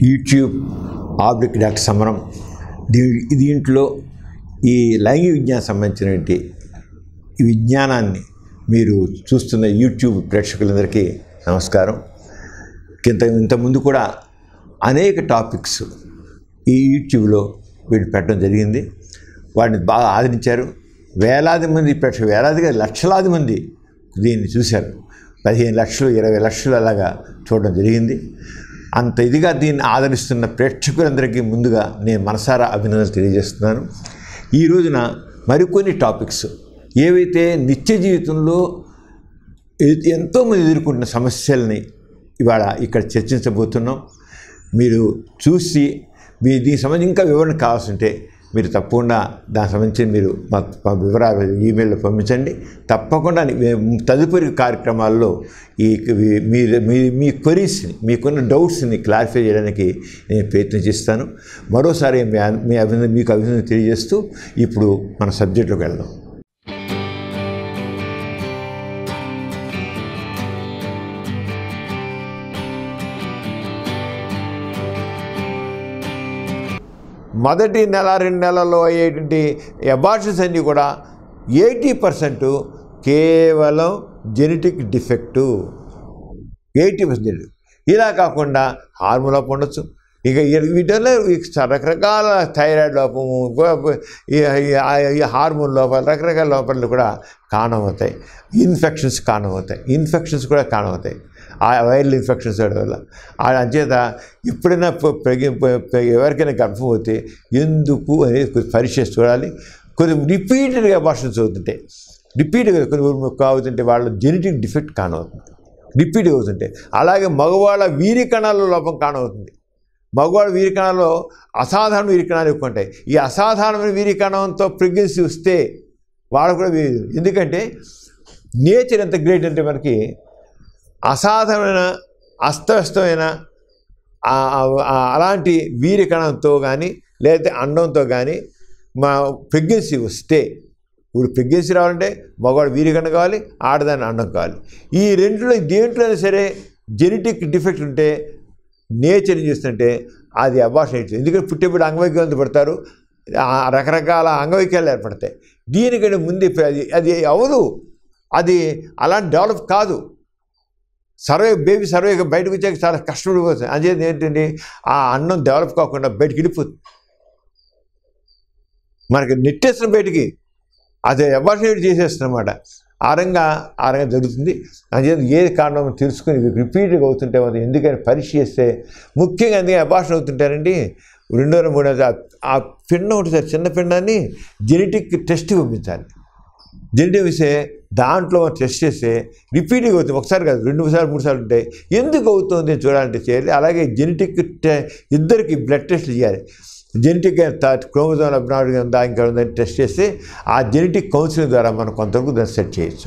YouTube oblique doctor సమరం దీ దీంట్లో ఈ లైంగిక విజ్ఞానం సంబంధించినటువంటి ఈ విజ్ఞానాన్ని మీరు చూస్తున్న యూట్యూబ్ ప్రేక్షకులందరికీ నమస్కారం ఇంత ఇంతకుముందు కూడా అనేక టాపిక్స్ ఈ యూట్యూబ్లో వీళ్ళు పెట్టడం జరిగింది వాటిని బాగా ఆదరించారు వేలాది మంది ప్రేక్షకులు వేలాదిగా లక్షలాది మంది దీన్ని చూశారు పదిహేను లక్షలు ఇరవై లక్షలు అలాగా చూడడం జరిగింది అంత ఇదిగా దీన్ని ఆదరిస్తున్న ప్రేక్షకులందరికీ ముందుగా నేను మనసారా అభినందనలు తెలియజేస్తున్నాను ఈ రోజున మరికొన్ని టాపిక్స్ ఏవైతే నిత్య జీవితంలో ఎ- ఎంతోమంది ఎదుర్కొంటున్న సమస్యల్ని ఇవాళ ఇక్కడ చర్చించబోతున్నాం మీరు చూసి మీ దీనికి సంబంధించి ఇంకా వివరణ కావాల్సి ఉంటే మీరు తప్పకుండా దానికి సంబంధించి మీరు మా మా వివరాలు ఈమెయిల్లో పంపించండి తప్పకుండా మేము తదుపరి కార్యక్రమాల్లో ఈ ఈ- మీరు మీ మీ క్వరీస్ని మీకున్న డౌట్స్ని క్లారిఫై చేయడానికి నేను ప్రయత్నం చేస్తాను మరోసారి మీ అన్- మీ అభినందన మీకు అభినందన తెలియజేస్తూ ఇప్పుడు మన సబ్జెక్టులోకి వెళ్దాం మొదటి నెల రెండు నెలల్లో అయ్యేటువంటి అబార్షన్స్ అన్నీ కూడా ఎయిటీ పర్సెంట్ కేవలం జెనెటిక్ డిఫెక్టు ఎయిటీ పర్సెంట్ ఇలా కాకుండా హార్మోన్ లోపం ఉండొచ్చు ఇక ఈ- వీటిలో ఈ రకరకాల థైరాయిడ్ లోపము గో- ఈ- ఈ- ఈ హార్మోన్ లోపాలు రకరకాల లోపాలు కూడా కారణమవుతాయి ఇన్ఫెక్షన్స్ కారణమవుతాయి ఇన్ఫెక్షన్స్ కూడా కారణమవుతాయి ఆ వైరల్ ఇన్ఫెక్షన్స్ వల్ల ఆ అంచేత ఎప్పుడైనా ప- ప్రగి- ప- ప- ఎవరికైనా గర్భం అవుతే ఎందుకు అనేది కొద్ది పరీక్ష చేసి చూడాలి కొద్దిగా రిపీటెడ్గా అబార్షన్స్ అవుతుంటాయి రిపీట్గా కొన్ని అవుతుంటే వాళ్ళ జెనెటిక్ డిఫెక్ట్ కానవుతుంది రిపీట్ అవుతుంటే అలాగే మగవాళ్ళ వీరి కణాల లోపం కానవుతుంది మగవాళ్ళ వీరి కణాల్లో అసాధారణ వీరి కణాలు ఎక్కువ ఉంటాయి ఈ అసాధారణమైన వీరి కణంతో ప్రెగ్నెన్సీ వస్తే వాళ్ళు కూడా వీ- ఎందుకంటే నేచర్ ఎంత గ్రేట్ అంటే మనకి అసాధారణమైన అస్తవ్యస్తమైన ఆ- ఆ- ఆ- అలాంటి వీరి కణంతో కానీ లేకపోతే అండంతో కానీ మా ప్రెగ్నెన్సీ వస్తే ఇప్పుడు ప్రెగ్నెన్సీ రావాలంటే మగవాడు వీరికణ కావాలి ఆడదాని అండం కావాలి ఈ రెండులో దేంట్లోనే సరే జెనెటిక్ డిఫెక్ట్ ఉంటే నేచర్ ఏం చేస్తుంటే అది అబార్షన్ అవుతుంది ఎందుకంటే పుట్టేప్పుడు అంగవైకల్యంతో పడతారు ఆ రకరకాల అంగవైకల్యాలు ఏర్పడతాయి దీనికంటే ముందు అది అది అవదు అది అలాంటి డెవలప్ కాదు సర్వే బేబీ సర్వే బయటకు వచ్చాక చాలా కష్టపడిపోతుంది అంచేది ఏంటంటే ఆ అన్నం డెవలప్ కాకుండా బయటికి వెళ్ళిపోతుంది మనకి నెట్టేసిన బయటికి అది అబార్షన్ చేసేస్తున్నమాట ఆ రంగా ఆ రంగా జరుగుతుంది అంచేత ఏది కారణం తెలుసుకుని రిపీట్గా అవుతుంటే అది ఎందుకని పరీక్ష చేస్తే ముఖ్యంగా అందుకే అబార్షన్ అవుతుంటారండి రెండో మూడో ఆ పిండం ఉంటుంది సార్ చిన్న పిండాన్ని జెనెటిక్ టెస్ట్ పంపించాలి జెనెటిక్ ఇస్తే దాంట్లో టెస్ట్ చేస్తే రిపీట్గా అవుతుంది ఒకసారి కాదు రెండు సార్లు మూడు సార్లు ఉంటాయి ఎందుకు అవుతుంది అని చూడాలంటే చేయాలి అలాగే జెనెటిక్ టె ఇద్దరికి బ్లడ్ టెస్ట్ చేయాలి జెనెటిక్ క్రోమోజోమ్ అబ్నార్డ్గా ఉందా ఇంకా ఉందని టెస్ట్ చేస్తే ఆ జెనెటిక్ కౌన్సిలింగ్ ద్వారా మనం కొంతవరకు దాన్ని సెట్ చేయొచ్చు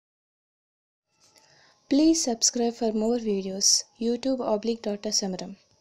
Please subscribe for more videos. YouTube oblique Dr. Samaram.